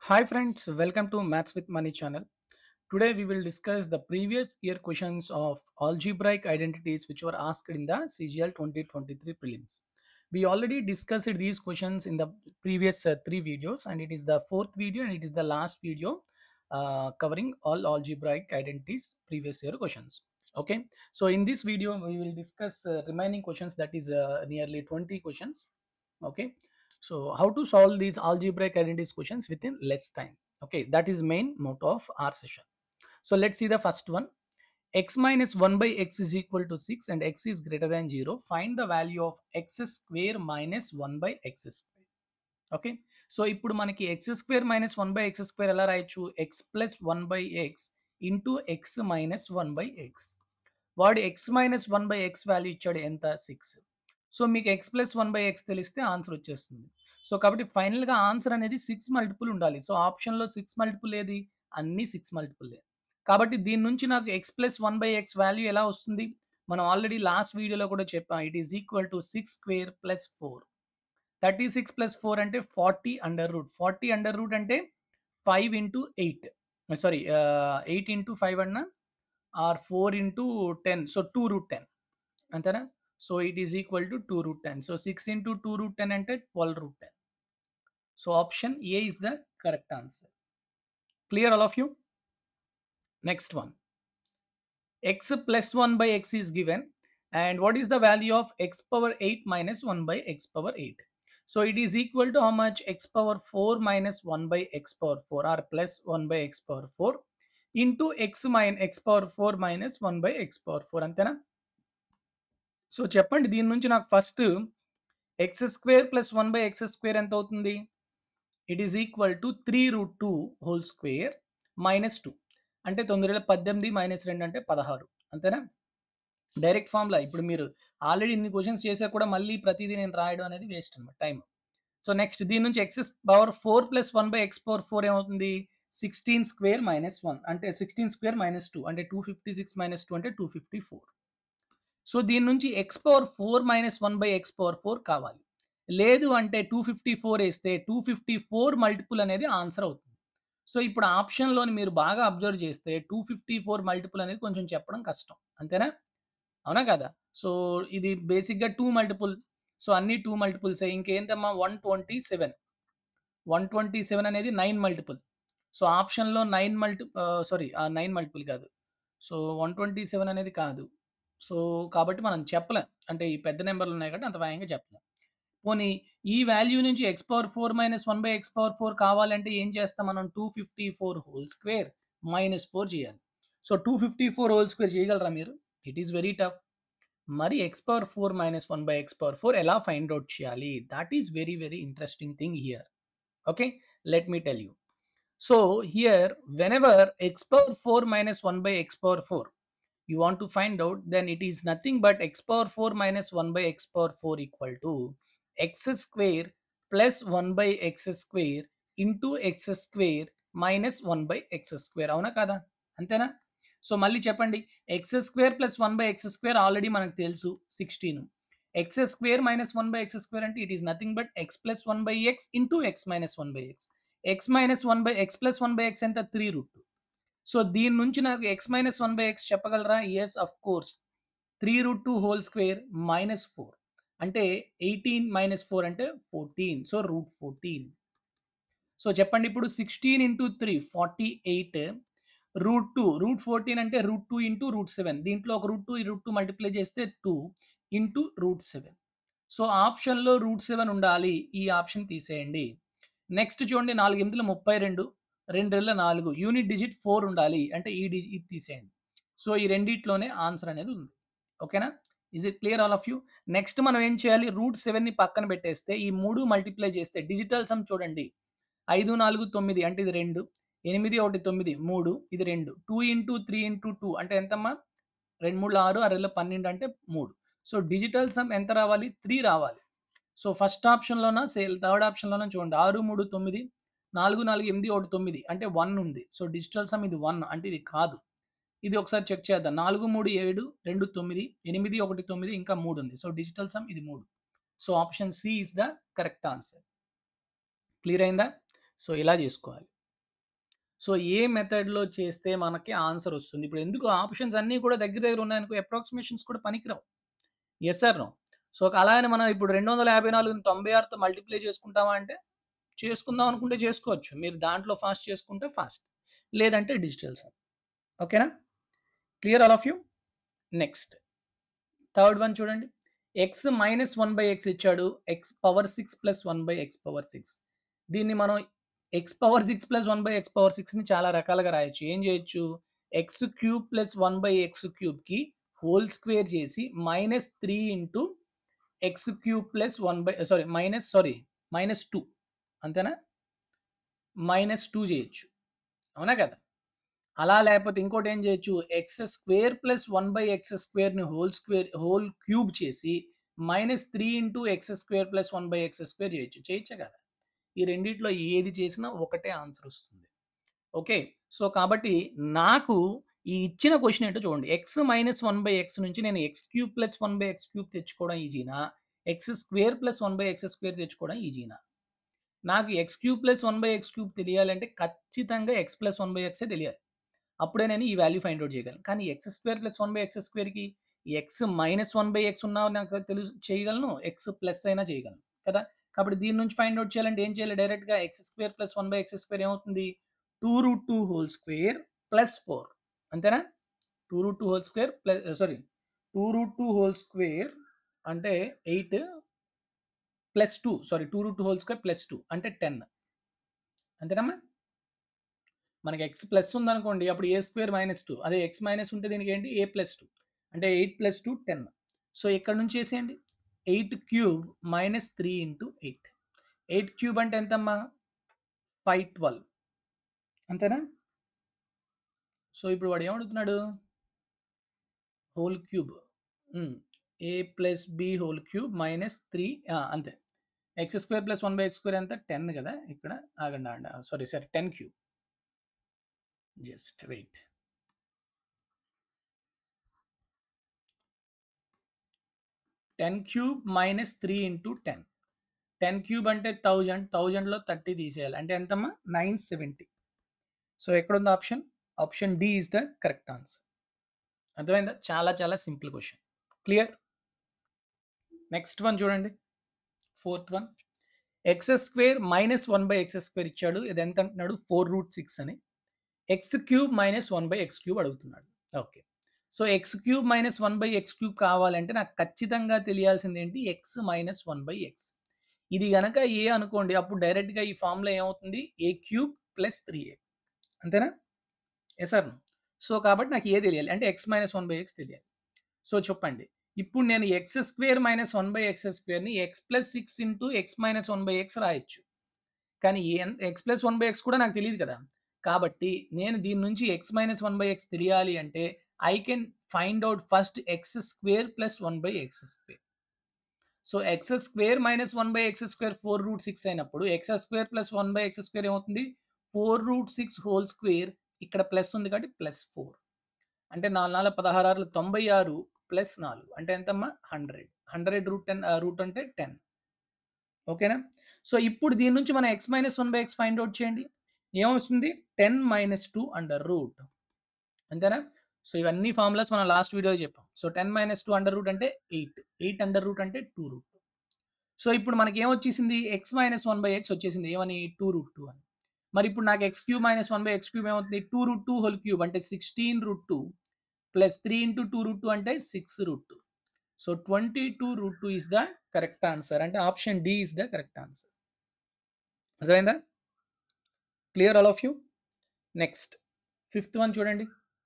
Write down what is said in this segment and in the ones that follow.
Hi friends, welcome to Maths with Money channel. Today we will discuss the previous year questions of algebraic identities which were asked in the CGL 2023 prelims. We already discussed these questions in the previous uh, three videos and it is the fourth video and it is the last video uh, covering all algebraic identities previous year questions. Okay, so in this video we will discuss uh, remaining questions that is uh, nearly 20 questions. Okay, so how to solve these algebraic identities questions within less time okay that is main motto of our session so let's see the first one x minus 1 by x is equal to 6 and x is greater than 0 find the value of x square minus 1 by x square okay so ఇప్పుడు మనకి x square minus one by x square ఎలా రాయొచ్చు x plus one by x into x minus one by x వాడు x minus one by x value ఇచ్చాడు ఎంత six so మీకు x plus one by x తెలిస్తే answer వచ్చేస్తుంది so కాబట్టి ఫైనల్గా ఆన్సర్ అనేది సిక్స్ మల్టిపుల్ ఉండాలి సో ఆప్షన్లో సిక్స్ మల్టిపుల్ ఏది అన్ని సిక్స్ మల్టిపుల్ కాబట్టి దీని నుంచి నాకు x plus one by x value ఎలా వస్తుంది మనం ఆల్రెడీ లాస్ట్ వీడియోలో కూడా చెప్పాం it is equal to six square plus four thirty six plus four అంటే forty under root forty under root అంటే five into eight sorry eight into five అన్న or four into ten so two root ten అంతేనా so it is equal to two root ten so six into two root ten అంటే twelve root ten so option A is the correct answer clear all of you next one x plus one by x is given and what is the value of x power eight minus one by x power eight so it is equal to how much x power four minus one by x power four or plus one by x power four into x minus x power four minus one by x power four అంతేనా so చెప్పండి దీని నుంచి నాకు first x square plus one by x square ఎంత అవుతుంది it is equal to three root two whole square minus two అంటే తొమ్మిది వేల పద్దెనిమిది మైనస్ రెండు అంటే పదహారు అంతేనా డైరెక్ట్ ఫార్ములా ఇప్పుడు మీరు ఆల్రెడీ ఇన్ని క్వశ్చన్స్ చేసా కూడా మళ్ళీ ప్రతిదీ నేను రాయడం అనేది వేస్ట్ అనమాట టైం సో నెక్స్ట్ దీని నుంచి x power four plus one by x power four ఏమవుతుంది సిక్స్టీన్ స్క్వేర్ మైనస్ వన్ అంటే సిక్స్టీన్ స్క్వేర్ మైనస్ టూ అంటే two fifty six minus two అంటే టూ ఫిఫ్టీ ఫోర్ సో దీని నుంచి x power four minus one by x power four కావాలి లేదు అంటే two fifty four వేస్తే టూ ఫిఫ్టీ ఫోర్ మల్టిపుల్ అనేది ఆన్సర్ అవుతుంది సో ఇప్పుడు ఆప్షన్లోని మీరు బాగా అబ్జర్వ్ చేస్తే టూ ఫిఫ్టీ ఫోర్ మల్టిపుల్ అనేది కొంచెం చెప్పడం కష్టం అంతేనా అవునా కదా సో ఇది బేసిక్గా టూ మల్టిపుల్ సో అన్ని టూ మల్టిపుల్స్ ఇంకేంటమ్మా one twenty seven one twenty seven అనేది నైన్ మల్టిపుల్ సో ఆప్షన్లో nine multi sorry nine multiple కాదు సో వన్ ట్వంటీ సెవెన్ అనేది కాదు సో కాబట్టి మనం చెప్పలేం అంటే ఈ పెద్ద నెంబర్లు ఉన్నాయి కాబట్టి అంత వేగంగా చెప్పలేం పోనీ ఈ వాల్యూ నుంచి x power four minus one by x power four కావాలంటే ఏం చేస్తాం మనం two fifty four whole square minus four చేయాలి so two fifty four whole square చేయగలరా మీరు ఇట్ ఈస్ వెరీ టఫ్ మరి x power four minus one by x power four ఎలా find out చేయాలి that is very very interesting thing here okay let me tell you so here whenever x power four minus one by x power four you want to find out then it is nothing but x power 4 minus 1 by x power 4 equal to x square plus 1 by x square into x square minus 1 by x square అవునా కదా అంతేనా so మళ్ళీ చెప్పండి x square plus one by x square already మనకు తెలుసు sixteen x square minus one by x square అంటే it is nothing but x plus one by x into x minus one by x x minus one by x plus one by x ఎంత three root so దీని నుంచి నాకు x minus one by x చెప్పగలరా yes of course three root two whole square minus four అంటే eighteen minus four అంటే fourteen so root fourteen so చెప్పండి ఇప్పుడు sixteen into three forty eight root two root fourteen అంటే root two into root seven దీంట్లో ఒక root two root two multiply చేస్తే two into root seven so ఆప్షన్లో root seven ఉండాలి ఈ option తీసేయండి నెక్స్ట్ చూడండి నాలుగు ఎనిమిదిలో ముప్పై రెండు రెండు రెళ్ళ నాలుగు యూనిట్ డిజిట్ ఫోర్ ఉండాలి అంటే ఈ డిజిట్ ఇది తీసేయండి సో ఈ రెండిట్లోనే ఆన్సర్ అనేది ఉంది ఓకేనా is it clear all of you next మనం ఏం చేయాలి రూట్ సెవెన్ని పక్కన పెట్టేస్తే ఈ మూడు మల్టిప్లై చేస్తే డిజిటల్ సమ్ చూడండి ఐదు నాలుగు తొమ్మిది అంటే ఇది రెండు ఎనిమిది ఒకటి తొమ్మిది మూడు ఇది రెండు two into three into two అంటే ఎంతమ్మా రెండు మూడు ఆరు అరెళ్ళ పన్నెండు అంటే మూడు సో డిజిటల్ సమ్ ఎంత రావాలి త్రీ రావాలి సో ఫస్ట్ ఆప్షన్లోనా సేల్ థర్డ్ ఆప్షన్లోనా చూడండి ఆరు మూడు తొమ్మిది నాలుగు నాలుగు ఎనిమిది ఒకటి తొమ్మిది అంటే వన్ ఉంది సో డిజిటల్ సమ్ ఇది వన్ అంటే ఇది కాదు ఇది ఒకసారి చెక్ చేద్దాం నాలుగు మూడు ఏడు రెండు తొమ్మిది ఎనిమిది ఒకటి తొమ్మిది ఇంకా మూడు ఉంది సో డిజిటల్ సమ్ ఇది మూడు so option C is the correct answer clear అయిందా సో ఇలా చేసుకోవాలి సో ఏ మెథడ్‌లో చేస్తే మనకి ఆన్సర్ వస్తుంది. ఇప్పుడు ఎందుకు ఆప్షన్స్ అన్నీ కూడా దగ్గర దగ్గర ఉన్నాయనుకో అప్రాక్సిమేషన్స్ కూడా పనికిరావు. Yes or no? సో అలా అని మనం ఇప్పుడు 254ని 96తో మల్టిప్లై చేసుకుంటామా అంటే, చేసుకుందాం అనుకుంటే చేసుకోవచ్చు. మీరు దాంట్లో ఫాస్ట్ చేసుకుంటే ఫాస్ట్. లేదంటే డిజిటల్ సమ్. ఓకేనా? Clear all of you? Next. Third one చూడండి. ఎక్స్ మైనస్ 1/x ఇచ్చాడు. X power 6 plus 1/x power 6. దీన్ని మనం x power 6 plus 1/x power 6ని చాలా రకాలుగా రాయొచ్చు. ఏం చేయొచ్చు? ఎక్స్ క్యూబ్ ప్లస్ 1/x క్యూబ్‌కి హోల్ స్క్వేర్ చేసి minus 3 into x cube plus 1 by sorry minus sorry minus 2 అంతేనా? మైనస్ 2 చేయొచ్చు. అవునా కదా? అలా లేకపోతే ఇంకోటి ఏం చేయొచ్చు? ఎక్స్ స్క్వేర్ ప్లస్ 1/x స్క్వేర్‌ని హోల్ స్క్వేర్ హోల్ క్యూబ్ చేసి minus 3 into x square plus 1/x square చేయొచ్చు. చేయొచ్చా కదా? ఈ రెండిట్లో ఏది చేసినా ఒకటే ఆన్సర్ వస్తుంది. ఓకే. సో కాబట్టి నాకు ఈ ఇచ్చిన క్వెషన్ ఏంటో చూడండి. ఎక్స్ మైనస్ 1/x నుంచి నేను X cube plus 1/x cube తెచ్చుకోవడం ఈజీనా? X square plus 1/x square తెచ్చుకోవడం ఈజీనా? నాకు X cube plus 1/x cube తెలియాలంటే ఖచ్చితంగా ఎక్స్ ప్లస్ 1/xే తెలియాలి. అప్పుడే నేను ఈ వాల్యూ ఫైండ్ ఔట్ చేయగలను. కానీ ఎక్స్ స్క్వేర్ ప్లస్ 1/x స్క్వేర్‌కి ఎక్స్ మైనస్ 1/x ఉన్నా నాకు తెలుసు చేయగలను. ఎక్స్ ప్లస్ అయినా చేయగలను. కదా! కాబట్టి దీని నుంచి ఫైండ్ ఔట్ చేయాలంటే ఏం చేయాలి? డైరెక్ట్‌గా X square plus 1/x square ఏమవుతుంది? 2√2 హోల్ స్క్వేర్ ప్లస్ 4 అంతేనా? 2√2 whole square plus sorry 2√2 whole square అంటే 8 plus 2 sorry 2√2 whole square plus 2 అంటే 10. అంతేనమ్మా? మనకి ఎక్స్ ప్లస్ ఉందనుకోండి అప్పుడు ఏ స్క్వేర్ మైనస్ 2 అదే ఎక్స్ మైనస్ ఉంటే దీనికి ఏంటి? ఏ ప్లస్ 2 అంటే 8 ప్లస్ 2 10. సో ఇక్కడ నుంచి చేసేయండి. 8 క్యూబ్ మైనస్ 3 ఇంటూ 8. 8 క్యూబ్ అంటే ఎంతమ్మా? 512 అంతేనా? సో ఇప్పుడు వాడు ఏమడుగుతున్నాడు? Whole cube. Hmm. A plus B whole cube minus 3 ఆ! అంతే. X square plus 1/x square ఎంత? 10 కదా! ఇక్కడ ఆగండి ఆగండి. Sorry sorry 10 cube. Just wait. Ten cube minus 3 into 10. 10 cube అంటే 1000. 1000లో 30 తీసేయాలి. అంటే ఎంతమ్మా? 970. సో ఎక్కడుంది option? Option D is the correct answer. అర్థమైందా? చాలా చాలా simple question. Clear? Next one చూడండి. Fourth one. X square minus 1/x square ఇచ్చాడు. ఇది ఎంత అంటున్నాడు? 4√6 అని. X cube minus 1/x cube అడుగుతున్నాడు. Okay. So x cube minus 1/x cube కావాలంటే నాకు ఖచ్చితంగా తెలియాల్సింది ఏంటి? X minus 1/x. ఇది గనక ఏ అనుకోండి అప్పుడు డైరెక్ట్‌గా ఈ ఫార్ములా ఏమవుతుంది? ఏ క్యూబ్ ప్లస్ 3a అంతేనా? Yes or no? సో కాబట్టి నాకు ఏ తెలియాలి. అంటే ఎక్స్ మైనస్ 1/x తెలియాలి. సో చెప్పండి. ఇప్పుడు నేను ఎక్స్ స్క్వేర్ మైనస్ 1/x స్క్వేర్‌ని x plus 6 into x minus 1/x రాయొచ్చు. కానీ ఎన్ ఎక్స్ ప్లస్ 1/x కూడా నాకు తెలీదు కదా! కాబట్టి నేను దీని నుంచి ఎక్స్ మైనస్ 1/x తెలియాలి అంటే I can find out first x square plus 1/x square. So x square minus 1/x square 4√6 అయినప్పుడు X square plus 1/x square ఏమవుతుంది? 4√6 హోల్ స్క్వేర్ ఇక్కడ ప్లస్ ఉంది కాబట్టి ప్లస్ 4. అంటే 4 నాలుగు 16 ఆరులు 96 ప్లస్ 4 అంటే ఎంతమ్మా? 100. 100 రూట్ 10 ఆహ్, రూట్ అంటే 10. ఓకేనా? సో ఇప్పుడు దీని నుంచి మనం X minus 1/x find out చేయండి. ఏమొస్తుంది? 10 మైనస్ 2 అండర్ రూట్. అంతేనా? సో ఇవన్నీ ఫార్ములాస్ మనం లాస్ట్ వీడియోలో చెప్పాం. సో 10 మైనస్ 2 అండర్ రూట్ అంటే 8. 8 అండర్ రూట్ అంటే 2 రూట్. సో ఇప్పుడు మనకి ఏమొచ్చేసింది? ఎక్స్ మైనస్ 1/x వచ్చేసింది. ఏమని? 2√2 అని. మరి ఇప్పుడు నాకు X cube minus 1/x cube ఏమవుతుంది? 2√2 హోల్ క్యూబ్ అంటే 16√2 ప్లస్ 3 ఇంటూ 2√2 అంటే 6√2. So 22√2 is the correct answer. అంటే option D is the correct answer. అర్థమైందా? Clear all of you? Next fifth one చూడండి.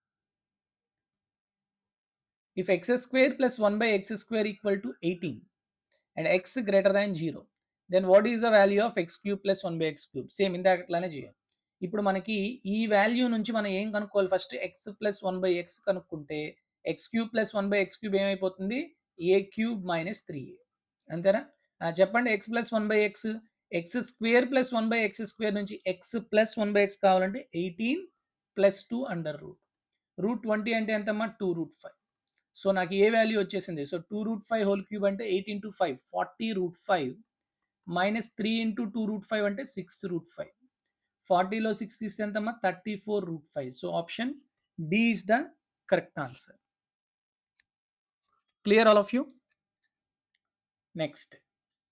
If x square plus 1/x square equal to 18 and x greater than 0 then what is the value of x cube plus 1/x cube? Same ఇందాకట్లానే చేయాలి. ఇప్పుడు మనకి ఈ value నుంచి మనం ఏం కనుక్కోవాలి ఫస్ట్ ఎక్స్ ప్లస్ 1/x కనుక్కుంటే X cube plus 1/x cube ఏమైపోతుంది? ఏ క్యూబ్ మైనస్ 3a అంతేనా? ఆ! చెప్పండి x plus 1/x x square plus 1/x square నుంచి ఎక్స్ ప్లస్ 1/x కావాలంటే 18 ప్లస్ 2 అండర్ రూట్. రూట్ 20 అంటే ఎంతమ్మా? 2√5. సో నాకు ఏ వాల్యూ వచ్చేసింది? సో 2√5 హోల్ క్యూబ్ అంటే 8 ఇంటూ 5 40√5 మైనస్ 3 ఇంటూ 2√5 అంటే 6√5. ఫార్టీలో సిక్స్ తీస్తే ఎంతమ్మా thirty four root five so option D is the correct answer clear all of you next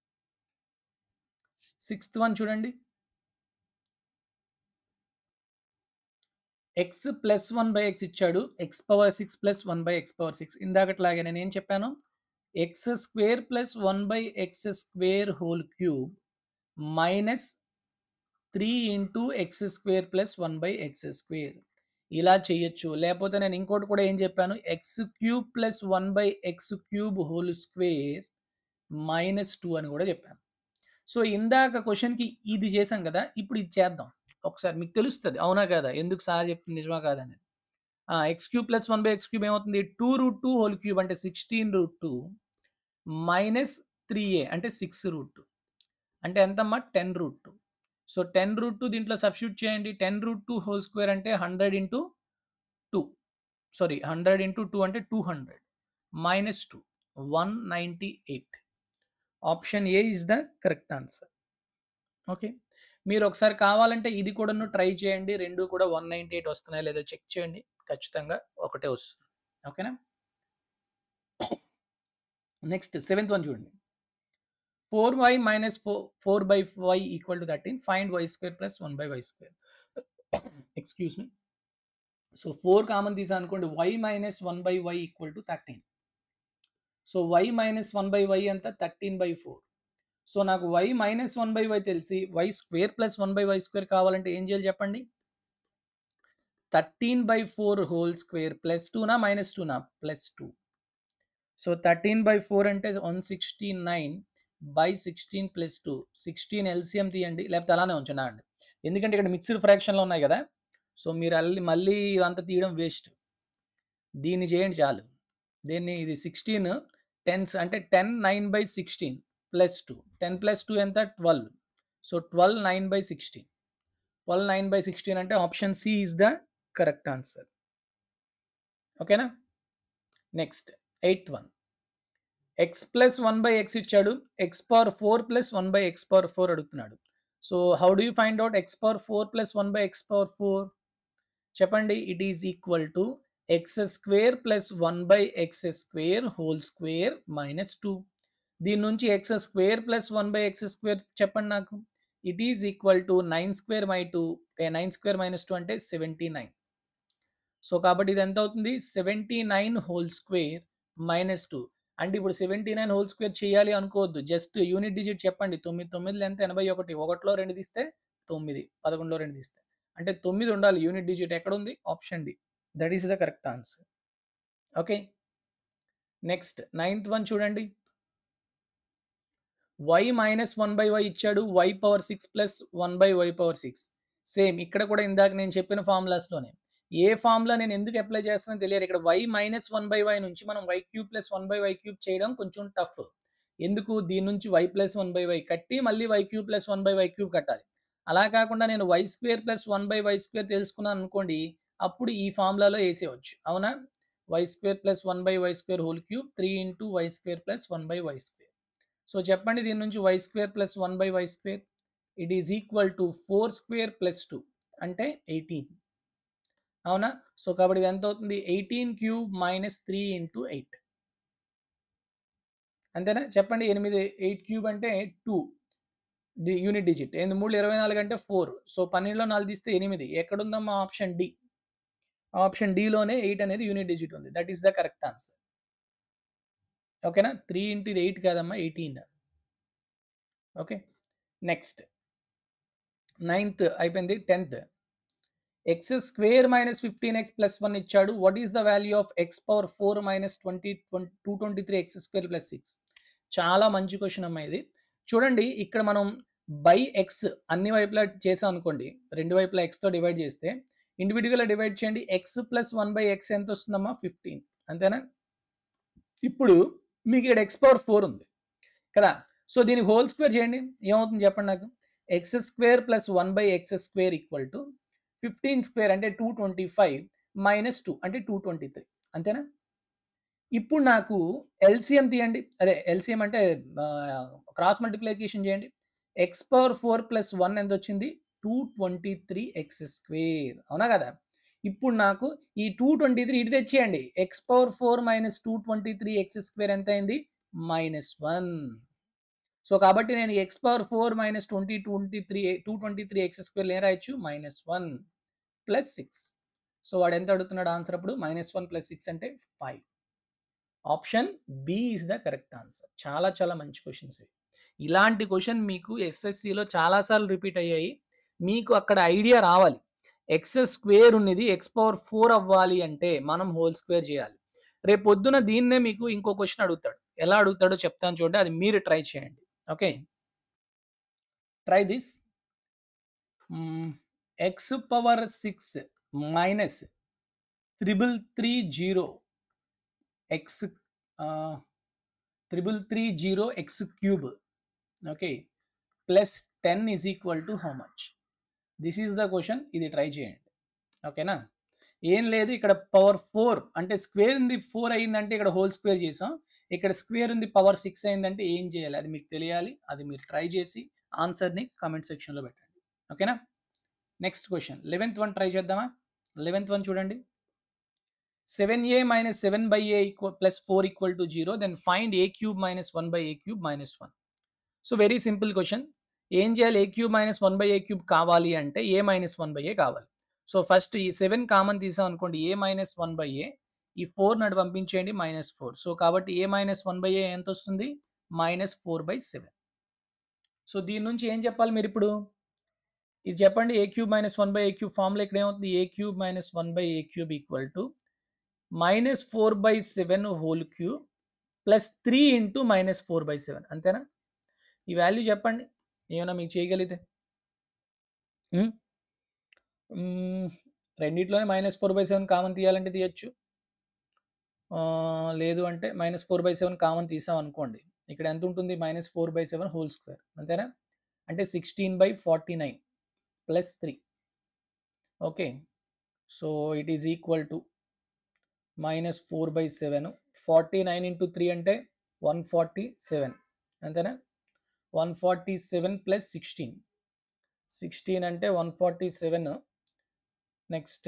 sixth one చూడండి x plus one by x ఇచ్చాడు x power six plus one by x power six ఇందాకట్లాగే నేను ఏం చెప్పాను x square plus one by x square whole cube minus three into x square plus one by x square ఇలా చేయొచ్చు లేకపోతే నేను ఇంకోటి కూడా ఏం చెప్పాను X cube plus one by x cube whole square minus two అని కూడా చెప్పాను సో ఇందాక క్వశ్చన్కి ఇది చేసాం కదా ఇప్పుడు ఇది చేద్దాం ఒకసారి మీకు తెలుస్తుంది అవునా కదా ఎందుకు సార్ చెప్తుంది నిజమా కాదనేది x cube plus one by x cube ఏమవుతుంది two root two whole cube అంటే sixteen root two minus three a అంటే సిక్స్ రూట్ టూ అంటే ఎంతమ్మా ten root two so ten root two దీంట్లో సబ్స్టిట్యూట్ చేయండి ten root two whole square అంటే hundred into two sorry hundred into two అంటే two hundred minus two one ninety eight option A is the correct answer okay మీరు ఒకసారి కావాలంటే ఇది కూడాను try చేయండి రెండు కూడా వన్ నైంటీ ఎయిట్ వస్తున్నాయి లేదో చెక్ చేయండి ఖచ్చితంగా ఒకటే వస్తుంది ఓకేనా నెక్స్ట్ సెవెంత్ వన్ చూడండి four y minus four four by y equal to thirteen find y square plus one by y square excuse me so four common తీసా అనుకోండి y minus one by y equal to thirteen so y minus one by y అంతా thirteen by four so నాకు y minus one by y తెలిసి y square plus one by y square కావాలంటే ఏం చేయాలి చెప్పండి thirteen by four whole square plus టూనా minus టూనా plus two so thirteen by four అంటే one sixty nine by sixteen plus two sixteen LCM తీయండి లేకపోతే అలానే ఉంచండి అండి ఎందుకంటే ఇక్కడ మిక్స్డ్ ఫ్రాక్షన్లో ఉన్నాయి కదా సో మీరు అల్లి మళ్ళీ అంత తీయడం వేస్ట్ దీన్ని చేయండి చాలు దీన్ని ఇది సిక్స్టీన్ టెన్స్ అంటే ten nine by sixteen plus two ten plus two ఎంత twelve so twelve nine by sixteen twelve nine by sixteen అంటే option C is the correct answer ఓకేనా next eighth one x plus one by x ఇచ్చాడు x power four plus one by x power four అడుగుతున్నాడు so how do you find out x power four plus one by x power four చెప్పండి it is equal to x square plus one by x square whole square minus two దీని నుంచి x square plus one by x square చెప్పండి నాకు it is equal to nine square my two nine square minus two అంటే seventy nine so కాబట్టి ఇది ఎంత అవుతుంది seventy nine whole square minus two అంటే ఇప్పుడు సెవెంటీ నైన్ హోల్ స్క్వేర్ చేయాలి అనుకోవద్దు జస్ట్ యూనిట్ డిజిట్ చెప్పండి తొమ్మిది తొమ్మిది ఎంత ఎనభై ఒకటి ఒకటిలో రెండు తీస్తే తొమ్మిది పదకొండులో రెండు తీస్తే అంటే తొమ్మిది ఉండాలి యూనిట్ డిజిట్ ఎక్కడ ఉంది option D that is the correct answer okay next ninth one చూడండి y minus one by y ఇచ్చాడు y power six plus one by y power six same ఇక్కడ కూడా ఇందాక నేను చెప్పిన ఫార్ములాస్లోనే ఏ ఫార్ములా నేను ఎందుకు అప్లై చేస్తానో తెలియదు ఇక్కడ y minus one by y నుంచి మనం y cube plus one by y cube చేయడం కొంచెం టఫ్ ఎందుకు దీని నుంచి y plus one by y కట్టి మళ్ళీ y cube plus one by y cube కట్టాలి అలా కాకుండా నేను y square plus one by y square తెలుసుకున్నాను అనుకోండి అప్పుడు ఈ ఫార్ములాలో వేసేయచ్చు అవునా y square plus one by y square whole cube three into y square plus one by y square so చెప్పండి దీని నుంచి y square plus one by y square it is equal to four square plus two అంటే eighteen అవునా సో కాబట్టి ఇది ఎంత అవుతుంది eighteen cube minus three into eight అంతేనా చెప్పండి ఎనిమిది ఎయిట్ క్యూబ్ అంటే టూ డి యూనిట్ డిజిట్ ఎనిమిది మూడు ఇరవై నాలుగు అంటే ఫోర్ సో పన్నెండులో నాలుగు తీస్తే ఎనిమిది ఎక్కడుందమ్మా ఆప్షన్ డి ఆప్షన్ డిలోనే ఎయిట్ అనేది యూనిట్ డిజిట్ ఉంది that is the correct answer ఓకేనా త్రీ ఇంటూ ఇది ఎయిట్ కాదమ్మా ఎయిటీన్ ఓకే నెక్స్ట్ నైన్త్ అయిపోయింది tenth x square minus fifteen x plus one ఇచ్చాడు what is the value of x power four minus twenty twenty two twenty three x square plus six చాలా మంచి question అమ్మా ఇది చూడండి ఇక్కడ మనం by X అన్ని వైపులా చేసాం అనుకోండి రెండు వైపులా ఎక్స్తో డివైడ్ చేస్తే ఇండివిజువల్గా డివైడ్ చేయండి x plus one by x ఎంత వస్తుందమ్మా ఫిఫ్టీన్ అంతేనా ఇప్పుడు మీకు ఇక్కడ ఎక్స్ పవర్ ఫోర్ ఉంది కదా సో దీనికి హోల్ స్క్వేర్ చేయండి ఏమవుతుంది చెప్పండి నాకు x square plus one by x square equal to fifteen square అంటే two twenty five minus two అంటే టూ ట్వంటీ త్రీ అంతేనా ఇప్పుడు నాకు ఎల్సిఎం తీయండి అదే ఎల్సిఎం అంటే క్రాస్ మల్టిప్లికేషన్ చేయండి x power four plus one ఎంత వచ్చింది two twenty three x square అవునా కదా ఇప్పుడు నాకు ఈ టూ ట్వంటీ త్రీ ఇటు తెచ్చేయండి x power four minus two twenty three x square ఎంత అయింది మైనస్ వన్ సో కాబట్టి నేను x power four minus twenty twenty three two twenty three x square ఏం రాయొచ్చు minus one plus six so వాడు ఎంత అడుగుతున్నాడు ఆన్సర్ అప్పుడు మైనస్ వన్ ప్లస్ సిక్స్ అంటే five option B is the correct answer చాలా చాలా మంచి క్వశ్చన్స్ ఇవి ఇలాంటి క్వశ్చన్ మీకు ఎస్ఎస్సిలో చాలాసార్లు రిపీట్ అయ్యాయి మీకు అక్కడ ఐడియా రావాలి ఎక్స్ స్క్వేర్ ఉన్నది ఎక్స్ పవర్ ఫోర్ అవ్వాలి అంటే మనం హోల్ స్క్వేర్ చేయాలి రేపు పొద్దున దీన్నే మీకు ఇంకో క్వశ్చన్ అడుగుతాడు ఎలా అడుగుతాడో చెప్తాను చూడండి అది మీరు ట్రై చేయండి okay try this x power six minus triple three zero x triple three zero x cube okay plus ten is equal to how much this is the question ఇది ట్రై చేయండి ఓకేనా ఏం లేదు ఇక్కడ పవర్ ఫోర్ అంటే square ఉంది four అయిందంటే ఇక్కడ హోల్ స్క్వేర్ చేసాం ఇక్కడ స్క్వేర్ ఉంది పవర్ సిక్స్ అయిందంటే ఏం చేయాలి అది మీకు తెలియాలి అది మీరు ట్రై చేసి ఆన్సర్ని కామెంట్ సెక్షన్లో పెట్టండి ఓకేనా next question eleventh one try చేద్దామా లెవెన్త్ వన్ చూడండి seven a minus seven by a equal plus four equal to zero then find a cube minus one by a cube minus one so very simple question ఏం చేయాలి a cube minus one by a cube కావాలి అంటే a minus one by a కావాలి so first ఈ seven common తీసాం అనుకోండి a minus one by a ఈ four నడు పంపించేయండి మైనస్ ఫోర్ సో కాబట్టి a minus one by a ఎంత వస్తుంది minus four by seven so దీని నుంచి ఏం చెప్పాలి మీరు ఇప్పుడు ఇది చెప్పండి a cube minus one by a cube formula ఇక్కడ ఏమవుతుంది a cube minus one by a cube equal to minus four by seven whole cube plus three into minus four by seven అంతేనా ఈ వాల్యూ చెప్పండి ఏమైనా మీకు చేయగలిగితే um? Um, రెండిట్లోనే minus four by seven common తీయాలంటే తీయచ్చు ఆ, లేదు అంటే minus four by seven common తీసాం అనుకోండి ఇక్కడ ఎంత ఉంటుంది minus four by seven whole square అంతేనా అంటే sixteen by forty nine plus three okay so it is equal to minus four by seven forty nine into three అంటే one forty seven అంతేనా one forty seven plus sixteen sixteen అంటే one forty seven next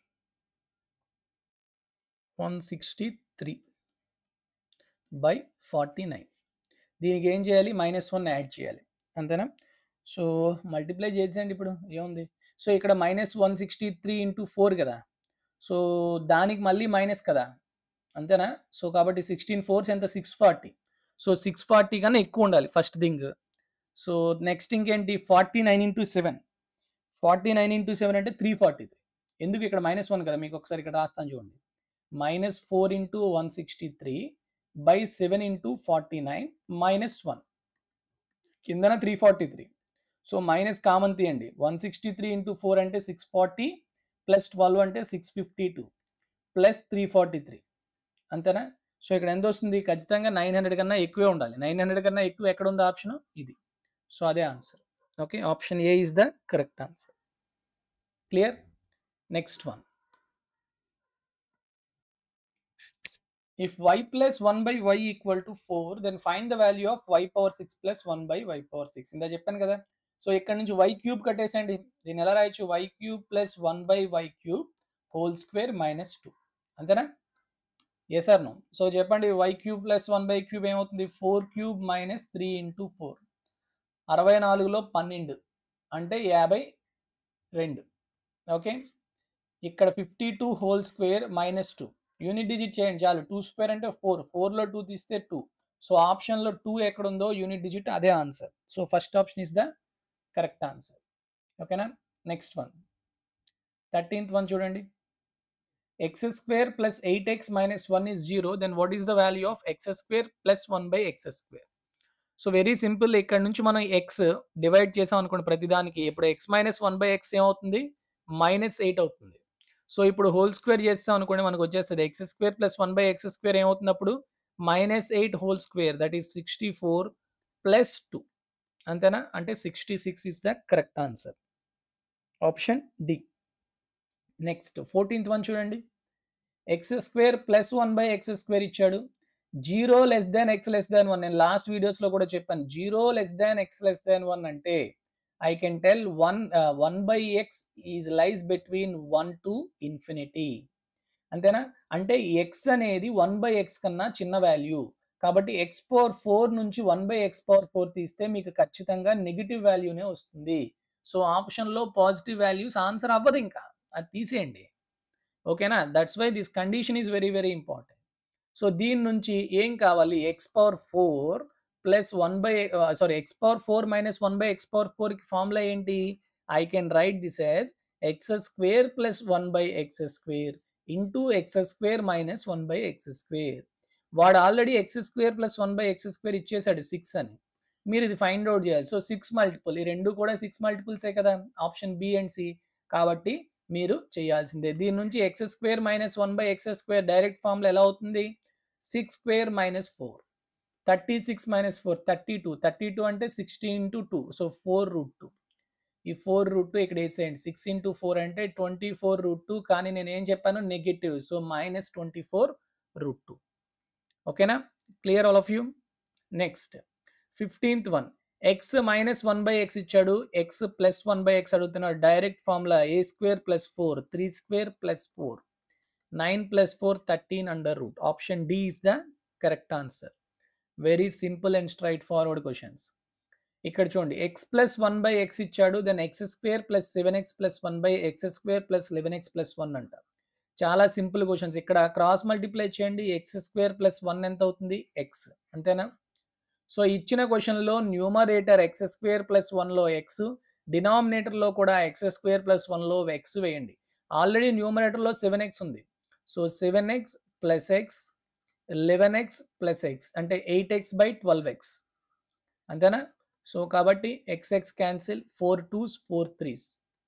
one sixty three by forty nine దీనికి ఏం చేయాలి minus one add చేయాలి అంతేనా so multiply చేసేయండి ఇప్పుడు ఏముంది సో ఇక్కడ minus one sixty three into four కదా సో దానికి మళ్ళీ మైనస్ కదా అంతేనా సో కాబట్టి సిక్స్టీన్ ఫోర్స్ ఎంత six forty so six forty కన్నా ఎక్కువ ఉండాలి ఫస్ట్ థింగ్ సో నెక్స్ట్ ఇంకేంటి forty nine into seven forty nine into seven అంటే త్రీ ఫార్టీ త్రీ ఎందుకు ఇక్కడ మైనస్ వన్ కదా మీకు ఒకసారి ఇక్కడ రాస్తాను చూడండి minus four into one sixty three by seven into forty nine minus one కిందన three forty three so minus common తీయండి one sixty three into four అంటే సిక్స్ ఫార్టీ ప్లస్ ట్వెల్వ్ అంటే six fifty two plus three forty three అంతేనా so ఇక్కడ ఎంత వస్తుంది ఖచ్చితంగా nine hundred కన్నా ఎక్కువే ఉండాలి నైన్ హండ్రెడ్ కన్నా ఎక్కువ ఎక్కడ ఉంది ఆప్షన్ ఇది సో అదే answer okay option A is the correct answer clear next one if y plus 1 by y equal to 4 then find the value of y power 6 plus 1 by y power 6 ఇందా చెప్పాను కదా so ఇక్కడ నుంచి y cube కట్టేసండి దీన్ని ఎలా రాయొచ్చు y cube plus one by y cube whole square minus two అంతేనా yes or no so చెప్పండి y cube plus one by cube ఏమవుతుంది four cube minus three into four అరవై నాలుగులో పన్నెండు అంటే యాభై రెండు ఓకే ఇక్కడ fifty two whole square minus two unit digit చేయండి చాలు టూ స్క్వేర్ అంటే ఫోర్ ఫోర్లో టూ తీస్తే టూ సో ఆప్షన్లో టూ ఎక్కడ ఉందో యూనిట్ డిజిట్ అదే answer so first option is the correct answer ఓకేనా నెక్స్ట్ వన్ థర్టీన్త్ వన్ చూడండి x square plus eight x minus one is zero then what is the value of x square plus one by x square so very simple ఇక్కడ నుంచి మనం x divide చేసాం అనుకోండి ప్రతిదానికి ఇప్పుడు x minus one by x ఏమవుతుంది minus eight అవుతుంది so ఇప్పుడు హోల్ స్క్వేర్ చేస్తాం అనుకోండి మనకు వచ్చేస్తుంది x square plus one by x square ఏమవుతుంది అప్పుడు minus eight whole square that is sixty four plus two అంతేనా అంటే sixty six is the correct answer option D next fourteenth one చూడండి x square plus one by x square ఇచ్చాడు zero less than x less than one నేను last వీడియోస్లో కూడా చెప్పాను zero less than x less than one అంటే I can tell one one by x is lies between one to infinity అంతేనా అంటే X అనేది one by X కన్నా చిన్న వాల్యూ కాబట్టి ఎక్స్ పవర్ ఫోర్ నుంచి one by x power four తీస్తే మీకు ఖచ్చితంగా నెగిటివ్ వాల్యూనే వస్తుంది సో ఆప్షన్లో పాజిటివ్ వాల్యూస్ ఆన్సర్ అవ్వదు ఇంకా అది తీసేయండి ఓకేనా that's why this condition is very very important so దీని నుంచి ఏం కావాలి x power four plus one by sorry x power four minus one by x power ఫోర్కి ఫార్ములా ఏంటి I can write this as x square plus one by x square into x square minus one by x square వాడు already x square plus one by x square ఇచ్చేసాడు six అని మీరు ఇది find out చేయాలి so six multiple ఈ రెండు కూడా six మల్టిపుల్సే కదా ఆప్షన్ బి అండ్ సి కాబట్టి మీరు చేయాల్సిందే దీని నుంచి x square minus one by x square direct ఫామ్లో ఎలా అవుతుంది six square minus four thirty six minus four thirty two thirty two అంటే sixty into two so four root two ఈ ఫోర్ రూట్ టూ ఇక్కడ వేసేయండి సిక్స్ ఇంటూ ఫోర్ అంటే twenty four root two కానీ నేను ఏం చెప్పాను negative so minus twenty four root two ఓకేనా clear all of you next fifteenth one x minus one by x ఇచ్చాడు x plus one by x అడుగుతున్నాడు direct formula a square plus four three square plus four nine plus four thirteen under root option D is the correct answer very simple and straight forward questions ఇక్కడ చూడండి x plus one by x ఇచ్చాడు then x square plus seven x plus one by x square plus eleven x plus one అంట చాలా simple questions ఇక్కడ cross multiply చేయండి X square plus one ఎంత అవుతుంది x అంతేనా సో ఇచ్చిన క్వశ్చన్లో న్యూమరేటర్ ఎక్స్ స్క్వేర్ ప్లస్ వన్లో ఎక్స్ డినామినేటర్లో కూడా ఎక్స్ స్క్వేర్ ప్లస్ వన్లో ఎక్స్ వేయండి ఆల్రెడీ న్యూమరేటర్లో సెవెన్ ఎక్స్ ఉంది so seven x plus x eleven x plus x అంటే eight x by twelve x అంతేనా సో కాబట్టి x x cancel four twos four threes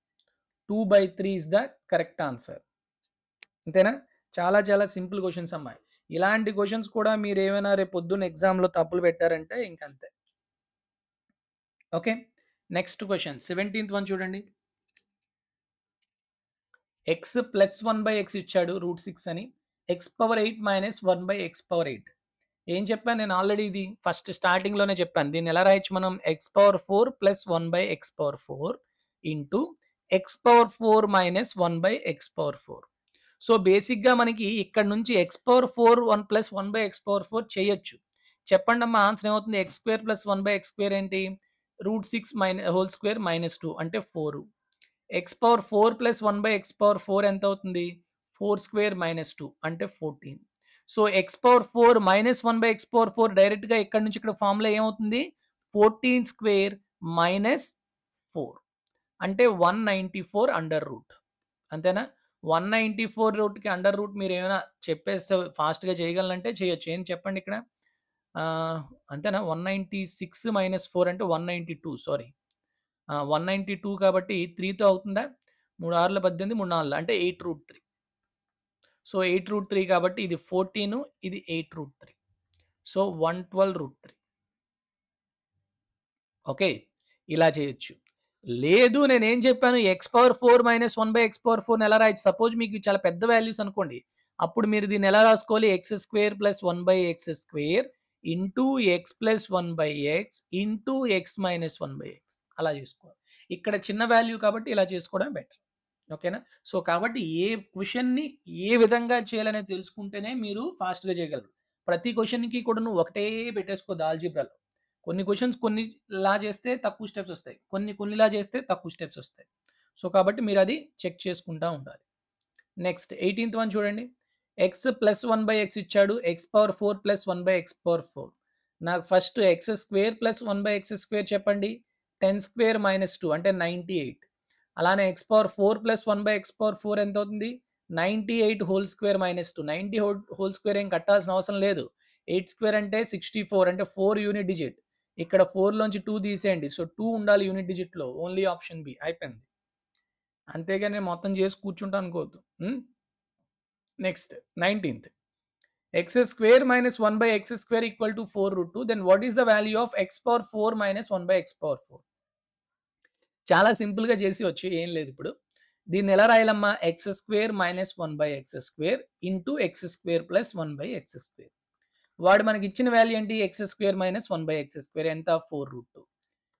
two by three is the correct answer అంతేనా చాలా చాలా simple questions అమ్మాయి ఇలాంటి questions కూడా మీరు ఏమైనా రేపు పొద్దున్న ఎగ్జామ్లో తప్పులు పెట్టారంటే ఇంకంతే okay next question seventeenth one చూడండి x plus one by x ఇచ్చాడు రూట్ సిక్స్ అని x power eight minus one by x power eight ఏం చెప్పాను నేను ఆల్రెడీ ఇది ఫస్ట్ స్టార్టింగ్లోనే చెప్పాను దీన్ని ఎలా రాయొచ్చు మనం x power four plus one by x power four into x power four minus one by x power four so బేసిక్గా మనకి ఇక్కడ నుంచి x power four one plus one by x power four చేయొచ్చు చెప్పండి అమ్మా ఆన్సర్ ఏమవుతుంది x square plus one by x square ఏంటి root six minus whole square minus two అంటే four x power four plus one by x power four ఎంత అవుతుంది four square minus two అంటే fourteen so x power four minus one by x power four డైరెక్ట్గా ఇక్కడ నుంచి ఇక్కడ formula ఏమవుతుంది fourteen square minus four అంటే one ninety four under root అంతేనా వన్ నైంటీ ఫోర్ రూట్కి అండర్ రూట్ మీరు ఏమైనా చెప్పేస్తే ఫాస్ట్గా చేయగలంటే చేయొచ్చు ఏం చెప్పండి ఇక్కడ అంతేనా one ninety six minus four అంటే one ninety two sorry one ninety two కాబట్టి త్రీతో అవుతుందా మూడు ఆరుల పద్దెనిమిది మూడు నాలుగు అంటే eight root three so eight root three కాబట్టి ఇది ఫోర్టీన్ ఇది eight root three so one twelve root three okay ఇలా చేయొచ్చు లేదు నేను ఏం చెప్పాను x power four minus one by x power four ఎలా రాయొచ్చు సపోజ్ మీకు చాలా పెద్ద వాల్యూస్ అనుకోండి అప్పుడు మీరు దీన్ని ఎలా రాసుకోవాలి x square plus one by x square into x plus one by x into x minus one by x అలా చేసుకోవాలి ఇక్కడ చిన్న వాల్యూ కాబట్టి ఇలా చేసుకోవడం బెటర్ ఓకేనా సో కాబట్టి ఏ క్వశ్చన్ని ఏ విధంగా చేయాలనేది తెలుసుకుంటేనే మీరు ఫాస్ట్గా చేయగలరు ప్రతి క్వశ్చన్కి కూడా నువ్వు ఒకటే పెట్టేసుకోదు ఆల్జీబ్రాలో కొన్ని క్వశ్చన్స్ కొన్ని లా చేస్తే తక్కువ స్టెప్స్ వస్తాయి కొన్ని కొన్నిలా చేస్తే తక్కువ స్టెప్స్ వస్తాయి సో కాబట్టి మీరు అది చెక్ చేసుకుంటూ ఉండాలి నెక్స్ట్ ఎయిటీన్త్ వన్ చూడండి x plus one by x ఇచ్చాడు x power four plus one by x power four నాకు first x square plus one by x square చెప్పండి టెన్ స్క్వేర్ మైనస్ టూ అంటే నైంటీ ఎయిట్ అలానే x power four plus one by x power four ఎంత అవుతుంది ninety eight whole square minus two ninety whole whole square ఏం కట్టాల్సిన అవసరం లేదు eight square అంటే సిక్స్టీ ఫోర్ అంటే ఫోర్ యూనిట్ డిజిట్ ఇక్కడ ఫోర్లోంచి టూ తీసేయండి సో టూ ఉండాలి యూనిట్ డిజిట్లో ఓన్లీ ఆప్షన్ బి అయిపోయింది అంతేగాని నేను మొత్తం చేసి కూర్చుంటా అనుకోవద్దు next nineteenth x square minus one by x square equal to four root two then what is the value of x power four minus one by x power four చాలా సింపుల్గా చేసి వచ్చి ఏం లేదు ఇప్పుడు దీన్ని ఎలా రాయాలమ్మా x square minus one by x square into x square plus one by x square వాడు మనకి ఇచ్చిన వాల్యూ ఏంటి x square minus one by x square ఎంత ఫోర్ రూట్ టూ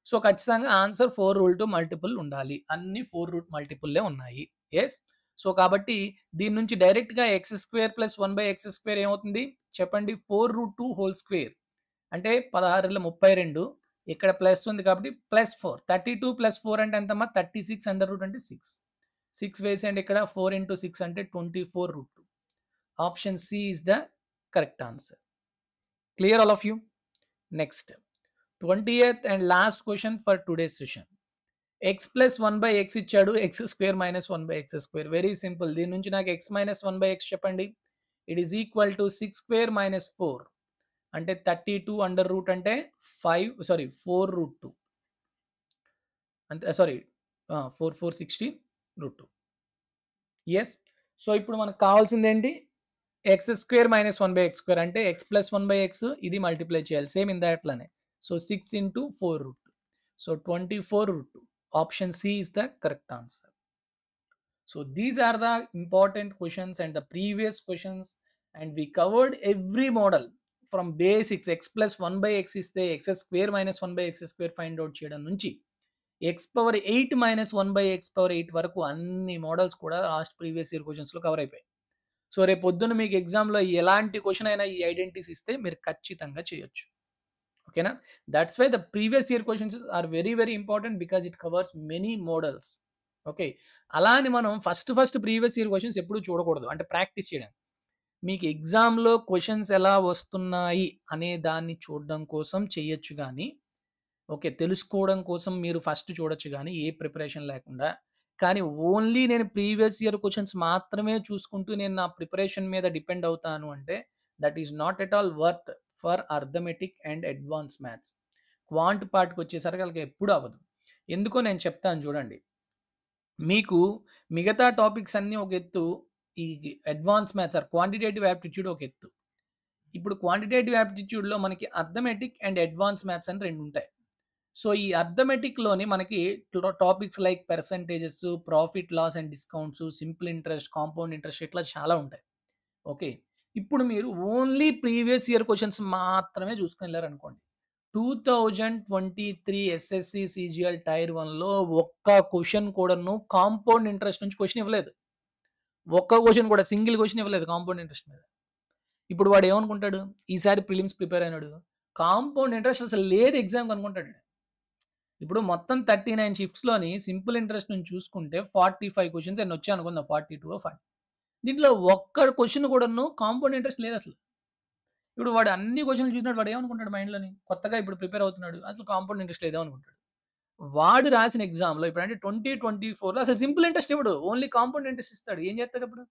సో ఖచ్చితంగా answer four root two multiple ఉండాలి అన్ని four root మల్టిపుల్లే ఉన్నాయి yes so కాబట్టి దీని నుంచి డైరెక్ట్గా x square plus one by x square ఏమవుతుంది చెప్పండి four root two whole square అంటే పదహారులో ముప్పై రెండు ఇక్కడ ప్లస్ ఉంది కాబట్టి plus four thirty two plus four అంటే ఎంతమ్మా థర్టీ సిక్స్ అండర్ రూట్ అంటే సిక్స్ సిక్స్ వేసేయండి ఇక్కడ ఫోర్ ఇంటూ సిక్స్ అంటే twenty four root two option C is the correct answer clear all of you next twenty eighth and last question for today's session X plus one by x ఇచ్చాడు x square minus one by x square very simple దీని నుంచి నాకు x minus one by x చెప్పండి it is equal to six square minus four అంటే thirty two under root అంటే five sorry four root two అంతే sorry four four sixty root two yes so ఇప్పుడు మనకు కావాల్సింది ఏంటి x square minus one by x square అంటే x plus one by x ఇది multiply చేయాలి సేమ్ ఇన్ దాట్లానే so six into four root two so twenty four root two option C is the correct answer. So these are the important questions and the previous questions and we covered every model from basics x plus 1 by x ఇస్తే x square minus 1 by x square find out చేయడం నుంచి x power eight minus one by x power eight వరకు అన్ని models కూడా last previous year క్వశ్చన్స్లో cover అయిపోయాయి so రేపు పొద్దున్న మీకు ఎగ్జామ్లో ఎలాంటి క్వశ్చన్ అయినా ఈ ఐడెంటిటీస్ ఇస్తే మీరు ఖచ్చితంగా చేయొచ్చు ఓకేనా that's why the previous year questions are very very important because it covers many models okay అలా అని మనం first first previous year questions ఎప్పుడు చూడకూడదు అంటే ప్రాక్టీస్ చేయడం మీకు ఎగ్జామ్లో క్వశ్చన్స్ ఎలా వస్తున్నాయి అనే దాన్ని చూడడం కోసం చేయొచ్చు కానీ ఓకే తెలుసుకోవడం కోసం మీరు ఫస్ట్ చూడొచ్చు కానీ ఏ ప్రిపరేషన్ లేకుండా కానీ ఓన్లీ నేను ప్రీవియస్ ఇయర్ క్వశ్చన్స్ మాత్రమే చూసుకుంటూ నేను నా ప్రిపరేషన్ మీద డిపెండ్ అవుతాను అంటే that is not at all worth for arithmetic and advance maths quant పార్ట్కి వచ్చేసరికి వాళ్ళకి ఎప్పుడు అవ్వదు ఎందుకో నేను చెప్తాను చూడండి మీకు మిగతా టాపిక్స్ అన్నీ ఒక ఎత్తు ఈ advance maths or quantitative aptitude ఒక ఎత్తు ఇప్పుడు క్వాంటిటేటివ్ యాప్టిట్యూడ్లో మనకి అర్థమెటిక్ అండ్ అడ్వాన్స్ మ్యాథ్స్ అని రెండు ఉంటాయి సో ఈ అర్థమెటిక్లోని మనకి topics like percentages profit loss and discounts simple interest compound interest ఇట్లా చాలా ఉంటాయి ఓకే ఇప్పుడు మీరు ఓన్లీ ప్రీవియస్ ఇయర్ క్వశ్చన్స్ మాత్రమే చూసుకుని వెళ్ళారనుకోండి two thousand twenty three SSC CGL tier వన్లో ఒక్క క్వశ్చన్ కూడాను కాంపౌండ్ ఇంట్రెస్ట్ నుంచి క్వశ్చన్ ఇవ్వలేదు ఒక్క క్వశ్చన్ కూడా సింగిల్ క్వశ్చన్ ఇవ్వలేదు కాంపౌండ్ ఇంట్రెస్ట్ మీద ఇప్పుడు వాడు ఏమనుకుంటాడు ఈసారి ప్రిలిమ్స్ ప్రిపేర్ అయినాడు కాంపౌండ్ ఇంట్రెస్ట్ అసలు లేదు ఎగ్జామ్ అనుకుంటాడు ఇప్పుడు మొత్తం థర్టీ నైన్ షిఫ్ట్స్లోని సింపుల్ ఇంట్రెస్ట్ నుంచి చూసుకుంటే ఫార్టీ ఫైవ్ క్వశ్చన్స్ అని వచ్చాయి అనుకుందాం ఫార్టీ టూ ఫార్టీ దీంట్లో ఒక్క క్వశ్చన్ కూడాను కాంపౌండ్ ఇంట్రెస్ట్ లేదు అసలు ఇప్పుడు వాడు అన్ని క్వశ్చన్లు చూసినట్టు వాడు ఏమనుకుంటాడు మైండ్లోని కొత్తగా ఇప్పుడు ప్రిపేర్ అవుతున్నాడు అసలు కాంపౌండ్ ఇంట్రెస్ట్ లేదో అనుకుంటాడు వాడు రాసిన ఎగ్జామ్లో ఇప్పుడు అంటే ట్వంటీ ట్వంటీ ఫోర్లో అసలు సింపుల్ ఇంట్రెస్ట్ ఇవ్వడు ఓన్లీ కాంపౌండ్ ఇంట్రెస్ట్ ఇస్తాడు ఏం చేస్తాడు అప్పుడు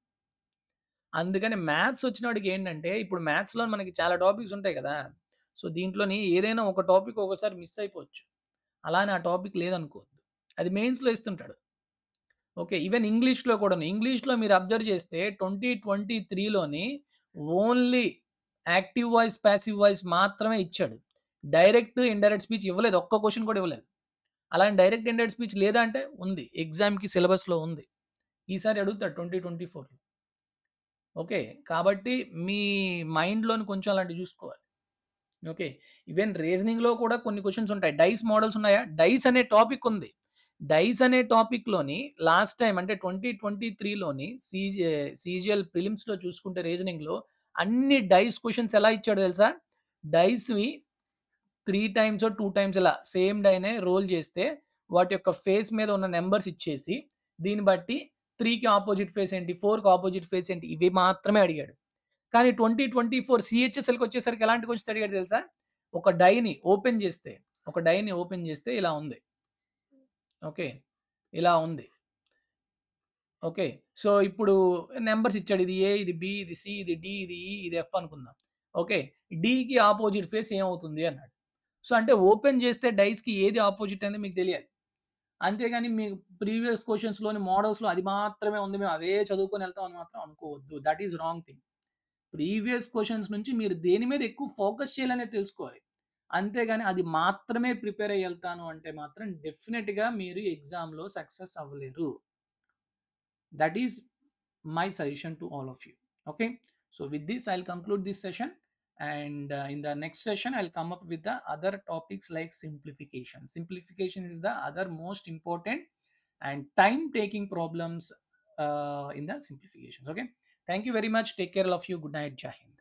అందుకని మ్యాథ్స్ వచ్చిన వాడికి ఏంటంటే ఇప్పుడు మ్యాథ్స్లో మనకి చాలా టాపిక్స్ ఉంటాయి కదా సో దీంట్లోని ఏదైనా ఒక టాపిక్ ఒకసారి మిస్ అయిపోవచ్చు అలానే ఆ టాపిక్ లేదనుకోవద్దు అది మెయిన్స్లో ఇస్తుంటాడు ఓకే ఈవెన్ ఇంగ్లీష్లో కూడా ఇంగ్లీష్లో మీరు అబ్జర్వ్ చేస్తే ట్వంటీ ట్వంటీ త్రీలోని only active voice passive voice మాత్రమే ఇచ్చాడు డైరెక్ట్ ఇండైరెక్ట్ స్పీచ్ ఇవ్వలేదు ఒక్క క్వశ్చన్ కూడా ఇవ్వలేదు అలాంటి డైరెక్ట్ ఇండైరెక్ట్ స్పీచ్ లేదా అంటే ఉంది ఎగ్జామ్కి సిలబస్లో ఉంది ఈసారి అడుగుతాడు ట్వంటీ ట్వంటీ ఫోర్లో ఓకే కాబట్టి మీ మైండ్లోని కొంచెం అలాంటివి చూసుకోవాలి ఓకే ఈవెన్ రీజనింగ్లో కూడా కొన్ని క్వశ్చన్స్ ఉంటాయి డైస్ మోడల్స్ ఉన్నాయా డైస్ అనే టాపిక్ ఉంది డైస్ అనే టాపిక్లోని లాస్ట్ టైం అంటే ట్వంటీ ట్వంటీ త్రీలోని సీజీ సీజిఎల్ ప్రిలిమ్స్లో చూసుకుంటే రీజనింగ్లో అన్ని డైస్ క్వశ్చన్స్ ఎలా ఇచ్చాడు తెలుసా డైస్వి త్రీ టైమ్స్ టూ టైమ్స్ ఇలా సేమ్ డైనే రోల్ చేస్తే వాటి యొక్క ఫేస్ మీద ఉన్న నెంబర్స్ ఇచ్చేసి దీన్ని బట్టి త్రీకి ఆపోజిట్ ఫేస్ ఏంటి ఫోర్కి ఆపోజిట్ ఫేస్ ఏంటి ఇవి మాత్రమే అడిగాడు కానీ ట్వంటీ ట్వంటీ ఫోర్ సిహెచ్ఎస్ఎల్కి వచ్చేసరికి ఎలాంటి క్వశ్చన్స్ అడిగాడు తెలుసా ఒక డైని ఓపెన్ చేస్తే ఒక డైని ఓపెన్ చేస్తే ఇలా ఉంది ఓకే ఇలా ఉంది ఓకే సో ఇప్పుడు నెంబర్స్ ఇచ్చాడు ఇది ఏ ఇది బి ఇది సి ఇది డి ఇది ఈ ఇది ఎఫ్ అనుకుందాం ఓకే డికి ఆపోజిట్ ఫేస్ ఏమవుతుంది అన్నాడు సో అంటే ఓపెన్ చేస్తే డైస్కి ఏది ఆపోజిట్ అనేది మీకు తెలియాలి అంతేగాని మీ ప్రీవియస్ క్వశ్చన్స్లోని మోడల్స్లో అది మాత్రమే ఉంది మేము అవే చదువుకొని వెళ్తాం అని మాత్రం అనుకోవద్దు that is wrong thing previous questions నుంచి మీరు దేని మీద ఎక్కువ ఫోకస్ చేయాలనేది తెలుసుకోవాలి అంతేగాని అది మాత్రమే ప్రిపేర్ అయ్యి వెళ్తాను అంటే మాత్రం డెఫినెట్గా మీరు ఎగ్జామ్లో సక్సెస్ అవ్వలేరు that is my suggestion to all of you okay so with this I conclude this session and uh, in the next session i'll come up with the other topics like simplification simplification is the other most important and time taking problems uh, in the simplifications okay thank you very much take care of you good night jai Hind.